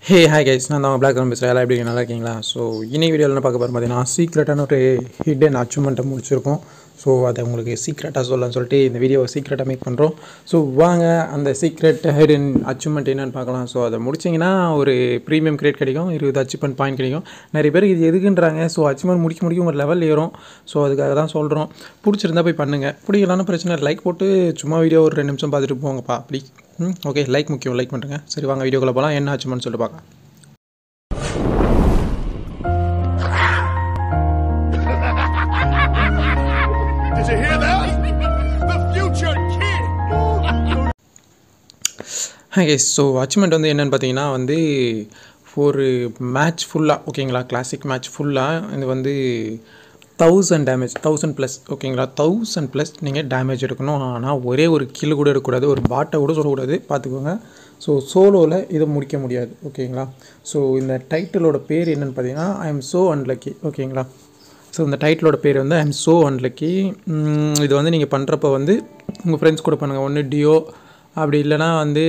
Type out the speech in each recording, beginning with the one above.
Hey hi guys நான் தான் black பேசுகிறேன் எல்லாம் எப்படி நல்லா இருக்கீங்களா ஸோ இன்னைக்கு வீடியோவில் என்ன பார்க்க போகிறோம் பார்த்தீங்கன்னா சீக்ரெட்டான ஒரு ஹிடன் அச்சீவ்மெண்ட்டை முடிச்சிருக்கோம் ஸோ அதை உங்களுக்கு சீக்ரெட்டாக சொல்லலாம்னு சொல்லிட்டு இந்த வீடியோவை சீக்ரெட்டாக மேக் பண்ணுறோம் ஸோ வாங்க அந்த சீக்ரெட் ஹிடன் அச்சீவ்மெண்ட் என்னென்னு பார்க்கலாம் ஸோ அதை முடிச்சிங்கன்னா ஒரு ப்ரீமியம் கிரேட் கிடைக்கும் இருபது அச்சீவ்மெண்ட் பாயிண்ட் கிடைக்கும் நிறைய பேர் இது எதுக்குன்றாங்க ஸோ அச்சீவ்மெண்ட் முடிக்க முடிக்க ஒரு லெவல் ஏறும் ஸோ அதுக்காக தான் சொல்கிறோம் பிடிச்சிருந்தா போய் பண்ணுங்கள் பிடிக்கலான்னு பிரச்சனை லைக் போட்டு சும்மா வீடியோ ஒரு ரெண்டு நிமிஷம் பார்த்துட்டு போங்கப்பா அப்படி ம் ஓகே லைக் முக்கியம் லைக் பண்ணுறேங்க சரி வாங்க வீடியோக்குள்ளே போகலாம் என்ன ஆச்சுமான்னு சொல்லிட்டு பார்க்கலாம் Did you hear that? The future king! Okay so achievement வந்து என்னென்னு பார்த்தீங்கன்னா வந்து ஒரு மேட்ச் ஃபுல்லாக ஓகேங்களா கிளாசிக் மேட்ச் ஃபுல்லாக இது வந்து தௌசண்ட் டேமேஜ் தௌசண்ட் ப்ளஸ் ஓகேங்களா தௌசண்ட் ப்ளஸ் நீங்கள் டேமேஜ் எடுக்கணும் ஆனால் ஒரே ஒரு கில்லு கூட எடுக்கக்கூடாது ஒரு பாட்டை கூட சொல்லக்கூடாது பார்த்துக்கோங்க ஸோ சோலோவில் இதை முடிக்க முடியாது ஓகேங்களா ஸோ இந்த டைட்டிலோட பேர் என்னென்னு பார்த்தீங்கன்னா ஐ எம் ஸோ அன்லக்கி ஓகேங்களா ஸோ இந்த டைட்டிலோட பேர் வந்து ஐ எம் ஸோ அன்லக்கி இது வந்து நீங்கள் பண்ணுறப்ப வந்து உங்கள் ஃப்ரெண்ட்ஸ் கூட பண்ணுங்கள் ஒன்று டியோ அப்படி இல்லைனா வந்து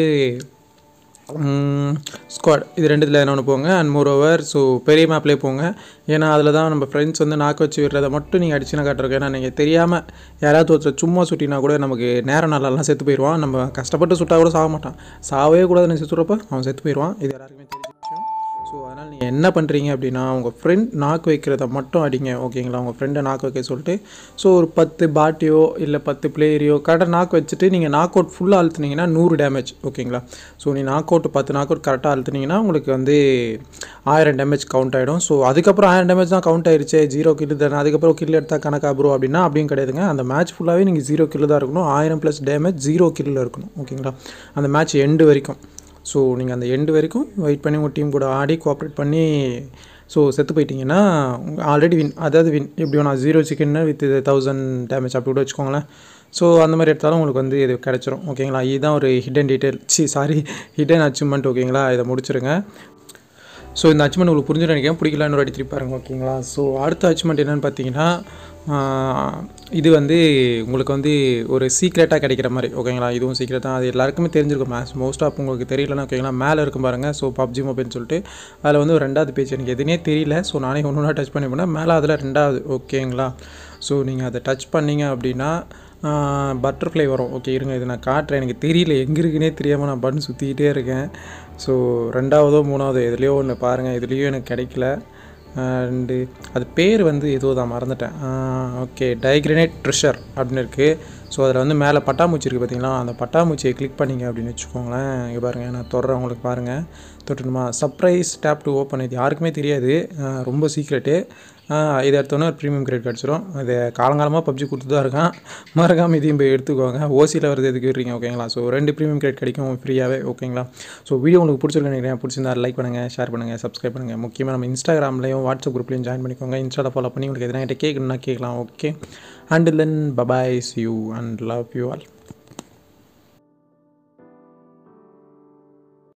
ஸ்குவாட் இது ரெண்டுத்தில் என்ன ஒன்று போங்க அண்ட் மோர் ஓவர் ஸோ பெரிய மேப்லேயே போங்க ஏன்னா அதில் தான் நம்ம ஃப்ரெண்ட்ஸ் வந்து நாக்கு வச்சு விடுறதை மட்டும் நீங்கள் அடிச்சுனா காட்டுறோம் ஏன்னா நீங்கள் தெரியாமல் யாராவது ஒருத்தர் சும்மா சுட்டினா கூட நமக்கு நேரம் நல்லாலாம் செத்து போயிடுவான் நம்ம கஷ்டப்பட்டு சுட்டா கூட சாக மாட்டான் சாவே கூடாதுன்னு செத்துறப்ப அவன் செத்து போயிடுவான் இது எல்லாருக்குமே தெரிஞ்ச விஷயம் ஸோ அதனால் நீங்கள் என்ன பண்ணுறீங்க அப்படின்னா உங்கள் ஃப்ரெண்ட் நாக்கு வைக்கிறத மட்டும் அடிங்க ஓகேங்களா உங்கள் ஃப்ரெண்டை நாக்கு வைக்க சொல்லிட்டு ஸோ ஒரு பத்து பாட்டியோ இல்லை பத்து பிளேயரையோ கரெக்டாக நாக்கு வச்சுட்டு நீங்கள் நாக் அவுட் ஃபுல்லாக அழுத்துனீங்கன்னா நூறு டேமேஜ் ஓகேங்களா ஸோ நீ நாக் அவுட் பத்து நாக் அவுட் கரெக்டாக அழுத்துனீங்கன்னா உங்களுக்கு வந்து ஆயிரம் டேமேஜ் கவுண்ட் ஆகிடும் ஸோ அதுக்கப்புறம் ஆயிரம் டேமேஜ் தான் கவுண்ட் ஆயிருச்சு ஜீரோ கில்லு தானே அதுக்கப்புறம் கில் எடுத்தால் கணக்கா ப்ரோ அப்படின்னா அப்படியும் கிடையாதுங்க அந்த மேட்ச் ஃபுல்லாகவே நீங்கள் ஜீரோ கில்லு தான் இருக்கணும் ஆயிரம் ப்ளஸ் டேமேஜ் ஜீரோ கில்லில் இருக்கணும் ஓகேங்களா அந்த மேட்ச் எண்டு வரைக்கும் ஸோ நீங்கள் அந்த எண்டு வரைக்கும் வெயிட் பண்ணி உங்கள் டீம் கூட ஆடி கோஆப்ரேட் பண்ணி ஸோ செத்து போயிட்டீங்கன்னா ஆல்ரெடி வின் அதாவது வின் எப்படி வேணா zero chicken with thousand damage அப்படி கூட வச்சுக்கோங்களேன் ஸோ அந்த மாதிரி எடுத்தாலும் உங்களுக்கு வந்து இது கிடச்சிரும் ஓகேங்களா இதுதான் ஒரு ஹிடன் டீட்டெயில் சி சாரி ஹிடன் அச்சீவ்மெண்ட் ஓகேங்களா இதை முடிச்சிருங்க ஸோ இந்த அச்சீவ்மெண்ட் உங்களுக்கு புரிஞ்சு நினைக்கிறேன் பிடிக்கல இன்னொரு அடி திருப்பி பாருங்க ஓகேங்களா ஸோ அடுத்த அச்சீவ்மெண்ட் என்னென்னு பார்த்தீங்கன்னா இது வந்து உங்களுக்கு வந்து ஒரு சீக்ரெட்டாக கிடைக்கிற மாதிரி ஓகேங்களா இதுவும் சீக்ரெட் தான் அது எல்லாருக்குமே தெரிஞ்சிருக்கும் மேக்ஸ் மோஸ்ட் ஆஃப் உங்களுக்கு தெரியலன்னா ஓகேங்களா மேலே இருக்கும் பாருங்கள் ஸோ பப்ஜி மொபைல்னு சொல்லிட்டு அதில் வந்து ஒரு ரெண்டாவது பேஜ் எனக்கு எதுனே தெரியல ஸோ நானே ஒன்று ஒன்றா டச் பண்ணி போனால் மேலே அதில் ரெண்டாவது ஓகேங்களா ஸோ நீங்கள் அதை டச் பண்ணீங்க அப்படின்னா பட்டர்ஃப்ளை வரும் ஓகே இருங்க இது நான் காட்டுறேன் எனக்கு தெரியல எங்கே இருக்குன்னே தெரியாமல் நான் பண்ணு சுற்றிக்கிட்டே இருக்கேன் ஸோ ரெண்டாவதோ மூணாவதோ எதுலேயோ ஒன்று பாருங்கள் இதுலேயும் எனக்கு கிடைக்கல அண்டு அது பேர் வந்து ஏதோ தான் மறந்துட்டேன் ஓகே டைக்ரனேட் ட்ரெஷர் அப்படின்னு இருக்குது ஸோ அதில் வந்து மேலே பட்டாம்பூச்சி இருக்குது பார்த்தீங்களா அந்த பட்டாம்பூச்சியை கிளிக் பண்ணிங்க அப்படின்னு வச்சுக்கோங்களேன் இங்கே பாருங்கள் நான் தொடர்றேன் உங்களுக்கு பாருங்கள் தொட்டுணுமா சர்ப்ரைஸ் டேப் டு ஓப்பன் இது யாருக்குமே தெரியாது ரொம்ப சீக்ரெட்டு இதை எடுத்தோன்னே ஒரு ப்ரீமியம் கிரேட் கிடச்சிரும் இது காலங்காலமாக பப்ஜி கொடுத்து தான் இருக்கான் மறக்காமல் இதையும் போய் எடுத்துக்கோங்க ஓசியில் வருது எதுக்கு விடுறீங்க ஓகேங்களா ஸோ ரெண்டு ப்ரீமியம் கிரேட் கிடைக்கும் ஃப்ரீயாகவே ஓகேங்களா ஸோ வீடியோ உங்களுக்கு பிடிச்சிருக்கு நினைக்கிறேன் பிடிச்சிருந்தா லைக் பண்ணுங்கள் ஷேர் பண்ணுங்கள் சப்ஸ்கிரைப் பண்ணுங்கள் முக்கியமாக நம்ம இன்ஸ்டாகிராம்லையும் வாட்ஸ்அப் குரூப்லையும் ஜாயின் பண்ணிக்கோங்க இன்ஸ்டாவில் ஃபாலோ பண்ணி உங்களுக்கு எதனா கேட்கணும்னா கேட்கலாம் okay and then bye bye you and love you all